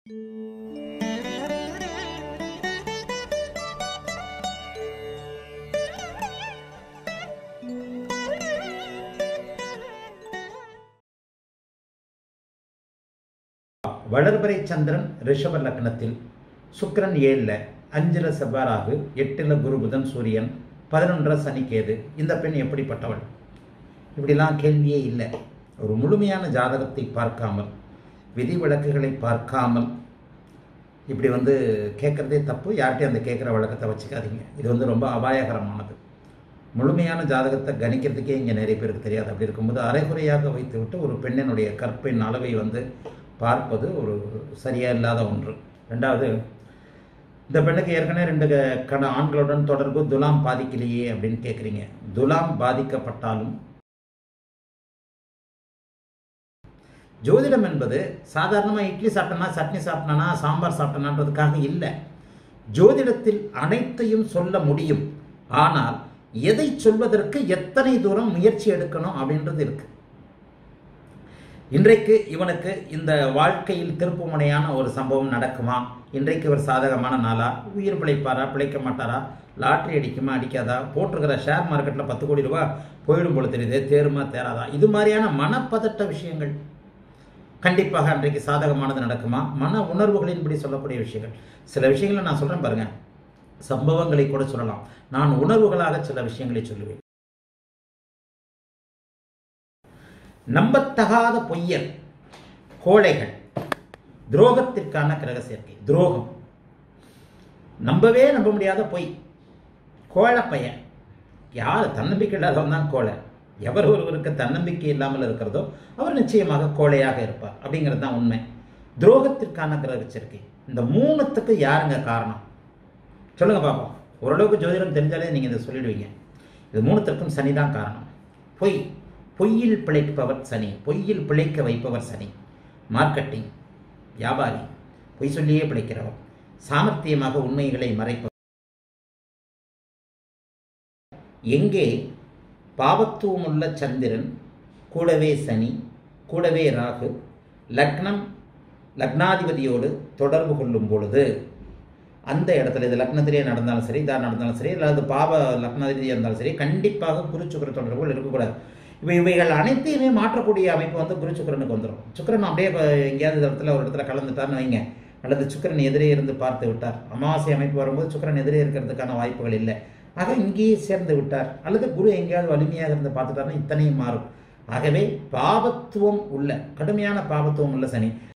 வளர்பறை சந்திரன் ரிஷப லக்னத்தில் சுக்கிரன் ஏழில் அஞ்சில் செவ்வாறாகு எட்டில் குரு புதன் சூரியன் பதினொன்றில் சனி கேது இந்த பெண் எப்படிப்பட்டவள் இப்படிலாம் கேள்வியே இல்லை ஒரு முழுமையான ஜாதகத்தை பார்க்காமல் விதிவிலக்குகளை பார்க்காமல் இப்படி வந்து கேட்குறதே தப்பு யார்கிட்டையும் அந்த கேட்குற வழக்கத்தை வச்சுக்காதீங்க இது வந்து ரொம்ப அபாயகரமானது முழுமையான ஜாதகத்தை கணிக்கிறதுக்கே இங்கே நிறைய பேருக்கு தெரியாது அப்படி இருக்கும்போது அரைகுறையாக வைத்துவிட்டு ஒரு பெண்ணினுடைய கற்பின் அளவை வந்து பார்ப்பது ஒரு சரியா இல்லாத ஒன்று ரெண்டாவது இந்த பெண்ணுக்கு ஏற்கனவே ரெண்டு க- கண ஆண்களுடன் தொடர்பு துலாம் பாதிக்கலையே அப்படின்னு கேட்குறீங்க துலாம் பாதிக்கப்பட்டாலும் ஜோதிடம் என்பது சாதாரணமாக இட்லி சாப்பிட்டனா சட்னி சாப்பிட்டனா சாம்பார் சாப்பிட்டனான்றதுக்காக இல்லை ஜோதிடத்தில் அனைத்தையும் சொல்ல முடியும் ஆனால் எதை சொல்வதற்கு எத்தனை தூரம் முயற்சி எடுக்கணும் அப்படின்றது இருக்கு இன்றைக்கு இவனுக்கு இந்த வாழ்க்கையில் திருப்புமுனையான ஒரு சம்பவம் நடக்குமா இன்றைக்கு ஒரு சாதகமான நாளா உயிர் பிழைப்பாரா பிழைக்க மாட்டாரா லாட்ரி அடிக்குமா அடிக்காதா போட்டிருக்கிற ஷேர் மார்க்கெட்டில் பத்து கோடி ரூபாய் போயிடும் போல தெரியுது தேருமா தேராதா இது மாதிரியான மனப்பதட்ட விஷயங்கள் கண்டிப்பாக அன்றைக்கு சாதகமானது நடக்குமா மன உணர்வுகளின்படி சொல்லக்கூடிய விஷயங்கள் சில விஷயங்களை நான் சொல்றேன் பாருங்க சம்பவங்களை கூட சொல்லலாம் நான் உணர்வுகளாக சில விஷயங்களை சொல்லுவேன் நம்பத்தகாத பொய்யர் கோழைகள் துரோகத்திற்கான கிரக சேர்க்கை துரோகம் நம்பவே நம்ப முடியாத பொய் கோழை பையன் யார் தன்னம்பிக்கை இல்லாதவன் தான் கோழை எவர் ஒருவருக்கு தன்னம்பிக்கை இல்லாமல் இருக்கிறதோ அவர் நிச்சயமாக கோழையாக இருப்பார் அப்படிங்கிறது தான் உண்மை துரோகத்திற்கான கிரக சேர்க்கை இந்த மூணுத்துக்கு யாருங்க காரணம் சொல்லுங்க பாப்போம் ஓரளவுக்கு ஜோதிடம் தெரிஞ்சாலே நீங்கள் இதை சொல்லிடுவீங்க இது மூணுத்திற்கும் சனி தான் காரணம் பொய் பொய்யில் பிழைப்பவர் சனி பொய்யில் பிழைக்க வைப்பவர் சனி மார்க்கெட்டிங் வியாபாரி பொய் சொல்லியே பிழைக்கிறவர் சாமர்த்தியமாக உண்மைகளை மறைப்பவர் எங்கே பாவத்துவமுள்ள சந்திரன் கூடவே சனி கூடவே ராகு லக்னம் லக்னாதிபதியோடு தொடர்பு கொள்ளும் பொழுது அந்த இடத்துல இது லக்னத்திலே நடந்தாலும் சரி இதாக நடந்தாலும் சரி அல்லது பாவ லக்னாதிபதியாக இருந்தாலும் சரி கண்டிப்பாக குருச்சுக்கர தொடர்புகள் இருக்கக்கூடாது இப்போ இவைகள் அனைத்தையுமே மாற்றக்கூடிய அமைப்பு வந்து குரு சுக்கிரனுக்கு வந்துடும் சுக்கிரன் அப்படியே இப்போ எங்கேயாவது இந்த இடத்துல ஒரு இடத்துல கலந்துட்டார்னு வைங்க அல்லது சுக்கிரன் எதிரே இருந்து பார்த்து விட்டார் அமாவாசை அமைப்பு வரும்போது சுக்கிரன் எதிரே இருக்கிறதுக்கான வாய்ப்புகள் இல்லை ஆக இங்கேயே சேர்ந்து விட்டார் அல்லது குரு எங்கேயாவது வலிமையாக இருந்து பார்த்துட்டாருன்னா இத்தனையும் மாறும் ஆகவே பாவத்துவம் உள்ள கடுமையான பாவத்துவம் உள்ள சனி